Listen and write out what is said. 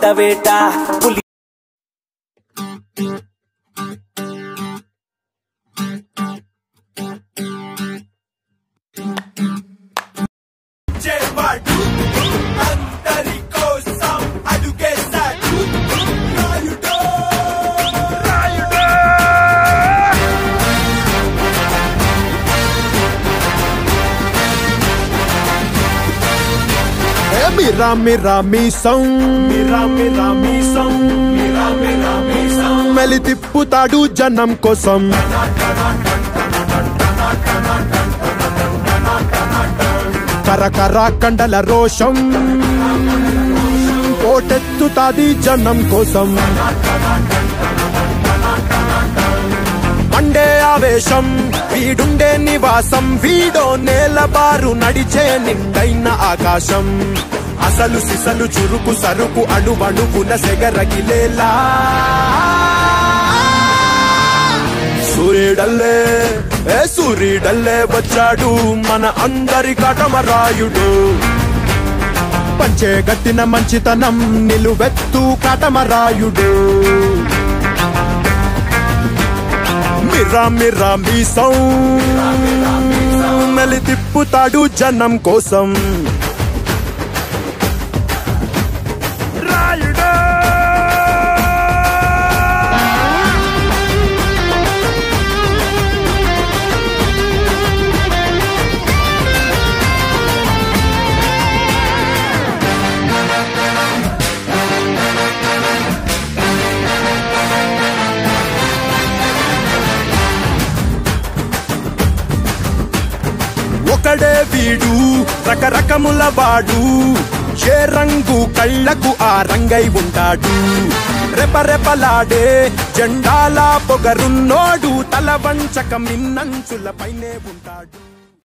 వేట పులి చేవాడు అందరి కోసం అడుగేశాడు రాయుడో రాయుడో మిరా మిరా మీసం మిరా మిరా మీసం మిరా మిరా మీసం మెలి తిప్పుతాడు జనం కోసం కరకర కండల రోషం పోటెత్తుతాది జనం కోసం మండే ఆవేశం వీడుండే నివాసం వీడో నేలబారు నడిచే నిండైన ఆకాశం అసలు సిసలు చురుకు సరుకు అణువణువున సెగరగిలేలా సూర్యుడల్లే ఏ సూర్యుడల్లే వచ్చాడు మన అందరి కటమరాయుడు పంచే గట్టిన మంచితనం నిలువెత్తు కటమరాయుడు మిర్రా మిర్రా మీసం మెలి తిప్పుతాడు జనం కోసం రాయుడు ఒకడే వీడు రకరకముల వాడు ఏ రంగు కళ్ళకు ఆ రంగై ఉంటాడు రెపరెపలాడే జెండాల పొగరున్నోడు తల వంచక మిన్నంచుల పైనే ఉంటాడు